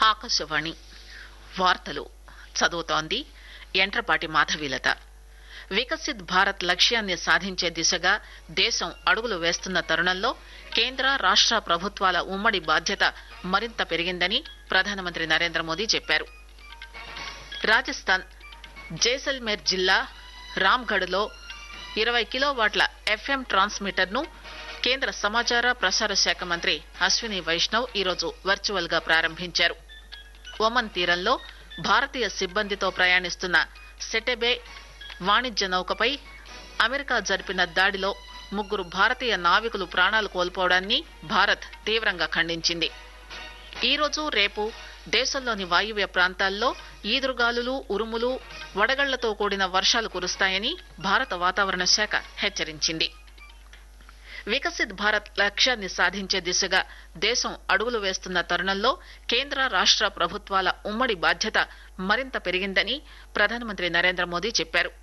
ఆకాశవాణి వార్తలు చదువుతోంది ఎంట్రపాటి మాధవీలత వికసిత్ భారత్ లక్ష్యాన్ని సాధించే దిశగా దేశం అడుగులు వేస్తున్న తరుణంలో కేంద్ర రాష్ట ప్రభుత్వాల ఉమ్మడి బాధ్యత మరింత పెరిగిందని ప్రధానమంత్రి నరేంద్ర మోదీ చెప్పారు రాజస్థాన్ జైసల్మేర్ జిల్లా రామ్గఢ్లో ఇరవై కిలోవాట్ల ఎఫ్ఎం ట్రాన్స్మిటర్ ను కేంద్ర సమాచార ప్రసార శాఖ మంత్రి అశ్విని వైష్ణవ్ ఈరోజు వర్చువల్ గా ప్రారంభించారు ఒమన్ తీరంలో భారతీయ సిబ్బందితో ప్రయాణిస్తున్న సెటెబే వాణిజ్య నౌకపై అమెరికా జరిపిన దాడిలో ముగ్గురు భారతీయ నావికులు ప్రాణాలు కోల్పోవడాన్ని భారత్ తీవ్రంగా ఖండించింది ఈ రోజు రేపు దేశంలోని వాయువ్య ప్రాంతాల్లో ఈదురుగాలులు ఉరుములు వడగళ్లతో కూడిన వర్షాలు కురుస్తాయని భారత వాతావరణ శాఖ హెచ్చరించింది వికసిత్ భారత్ లక్ష్యాన్ని సాధించే దిశగా దేశం అడుగులు వేస్తున్న తరుణంలో కేంద్ర రాష్ట ప్రభుత్వాల ఉమ్మడి బాధ్యత మరింత పెరిగిందని ప్రధానమంత్రి నరేంద్ర మోదీ చెప్పారు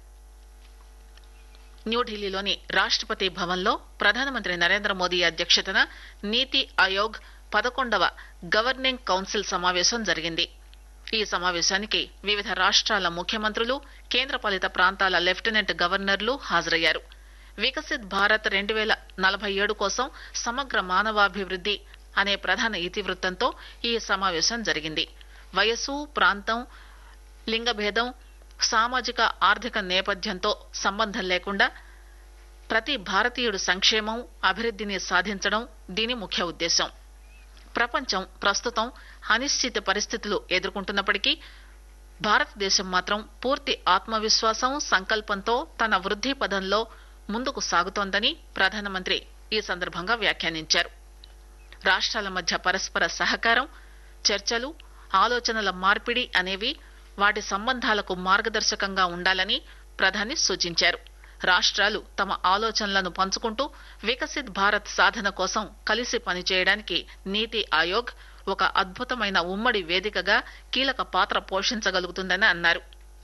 న్యూఢిల్లీలోని రాష్టపతి భవన్లో ప్రధానమంత్రి నరేంద్ర మోదీ అధ్యక్షతన నీతి ఆయోగ్ పదకొండవ గవర్నింగ్ కౌన్సిల్ సమావేశం జరిగింది ఈ సమావేశానికి వివిధ రాష్ట్రాల ముఖ్యమంత్రులు కేంద్రపాలిత ప్రాంతాల లెఫ్టినెంట్ గవర్నర్లు హాజరయ్యారు వికసిత్ భారత్ రెండు వేల నలభై ఏడు కోసం సమగ్ర మానవాభివృద్ది అనే ప్రధాన ఇతివృత్తంతో ఈ సమావేశం జరిగింది వయస్సు ప్రాంతం లింగభేదం సామాజిక ఆర్థిక నేపథ్యంతో సంబంధం లేకుండా ప్రతి భారతీయుడు సంక్షేమం అభివృద్దిని సాధించడం దీని ముఖ్య ఉద్దేశం ప్రపంచం ప్రస్తుతం అనిశ్చిత పరిస్థితులు ఎదుర్కొంటున్నప్పటికీ భారతదేశం మాత్రం పూర్తి ఆత్మవిశ్వాసం సంకల్పంతో తన వృద్ది పదంలో ముందుకు సాగుతోందని ప్రధానమంత్రి ఈ సందర్భంగా వ్యాఖ్యానించారు రాష్ట్రాల మధ్య పరస్పర సహకారం చర్చలు ఆలోచనల మార్పిడి అనేవి వాటి సంబంధాలకు మార్గదర్శకంగా ఉండాలని ప్రధాని సూచించారు రాష్ట్రాలు తమ ఆలోచనలను పంచుకుంటూ వికసిత్ భారత్ సాధన కోసం కలిసి పనిచేయడానికి నీతి ఆయోగ్ ఒక అద్భుతమైన ఉమ్మడి వేదికగా కీలక పాత్ర పోషించగలుగుతుందని అన్నారు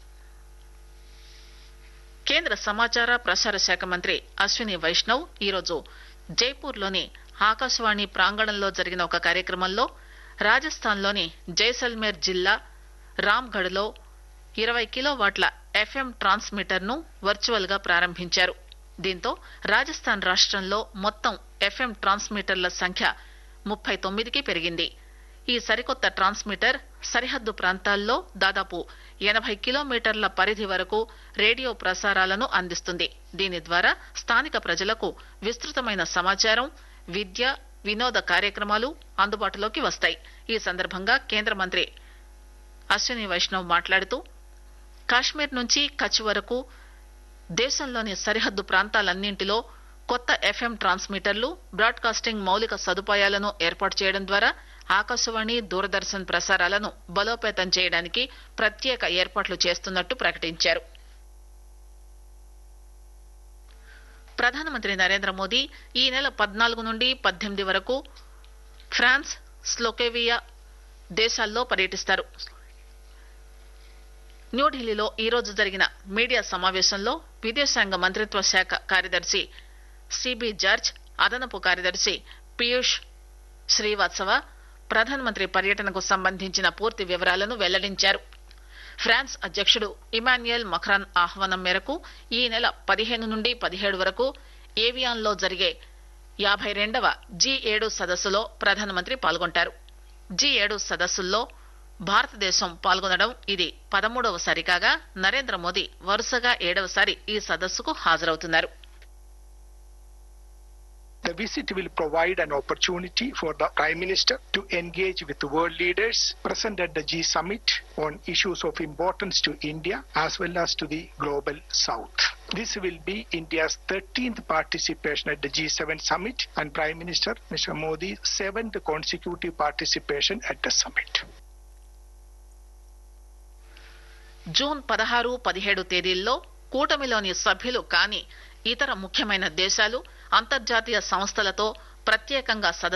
కేంద్ర సమాచార ప్రసార శాఖ మంత్రి అశ్విని వైష్ణవ్ ఈరోజు జైపూర్లోని ఆకాశవాణి ప్రాంగణంలో జరిగిన ఒక కార్యక్రమంలో రాజస్థాన్లోని జైసల్మేర్ జిల్లా రామ్గఢ్లో ఇరవై కిలోవాట్ల ఎఫ్ఎం ట్రాన్స్మిటర్ ను వర్చువల్ గా ప్రారంభించారు దీంతో రాజస్థాన్ రాష్ట్రంలో మొత్తం ఎఫ్ఎం ట్రాన్స్మిటర్ల సంఖ్య ముప్పై తొమ్మిదికి పెరిగింది ఈ సరికొత్త ట్రాన్స్మిటర్ సరిహద్దు ప్రాంతాల్లో దాదాపు ఎనభై కిలోమీటర్ల పరిధి వరకు రేడియో ప్రసారాలను అందిస్తుంది దీని ద్వారా స్థానిక ప్రజలకు విస్తృతమైన సమాచారం విద్య వినోద కార్యక్రమాలు అందుబాటులోకి వస్తాయి ఈ సందర్భంగా కేంద్ర మంత్రి అశ్విని వైష్ణవ్ మాట్లాడుతూ కాశ్మీర్ నుంచి కచ్ వరకు దేశంలోని సరిహద్దు ప్రాంతాలన్నింటిలో కొత్త ఎఫ్ఎం ట్రాన్స్మిటర్లు బ్రాడ్కాస్టింగ్ మౌలిక సదుపాయాలను ఏర్పాటు చేయడం ద్వారా ఆకాశవాణి దూరదర్శన్ ప్రసారాలను బలోపేతం చేయడానికి ప్రత్యేక ఏర్పాట్లు చేస్తున్నట్టు ప్రకటించారు ప్రధానమంత్రి నరేంద్ర మోదీ ఈ నెల పద్నాలుగు నుండి పద్దెనిమిది వరకు ఫ్రాన్స్ స్లోకేవియా దేశాల్లో పర్యటిస్తారు న్యూఢిల్లీలో ఈ రోజు జరిగిన మీడియా సమావేశంలో విదేశాంగ మంత్రిత్వ శాఖ కార్యదర్శి సిబి జార్జ్ అదనపు కార్యదర్శి పీయూష్ శ్రీవాత్సవ ప్రధానమంత్రి పర్యటనకు సంబంధించిన పూర్తి వివరాలను వెల్లడించారు ఫ్రాన్స్ అధ్యక్షుడు ఇమాన్యుయల్ మఖ్రాన్ ఆహ్వానం మేరకు ఈ నెల పదిహేను నుండి పదిహేడు వరకు ఏవియాన్లో జరిగే యాభై రెండవ జీ ఏడు సదస్సులో ప్రధానమంత్రి పాల్గొంటారు జీ ఏడు సదస్సుల్లో భారతదేశం పాల్గొనడం ఇది పదమూడవసారి కాగా నరేంద్ర మోదీ వరుసగా ఏడవసారి ఈ సదస్సుకు హాజరవుతున్నారు The visit will provide an opportunity for the Prime Minister to engage with world leaders present at the G Summit on issues of importance to India as well as to the global South. This will be India's 13th participation at the G7 summit and Prime Minister Mr. Modi's seventh consecutive participation at the summit. June పదహారు పదిహేడు తేదీల్లో కూటమిలోని సభ్యులు కాని ఇతర ముఖ్యమైన దేశాలు అంతర్జాతీయ సంస్థలతో ప్రత్యేకంగా సదస్సు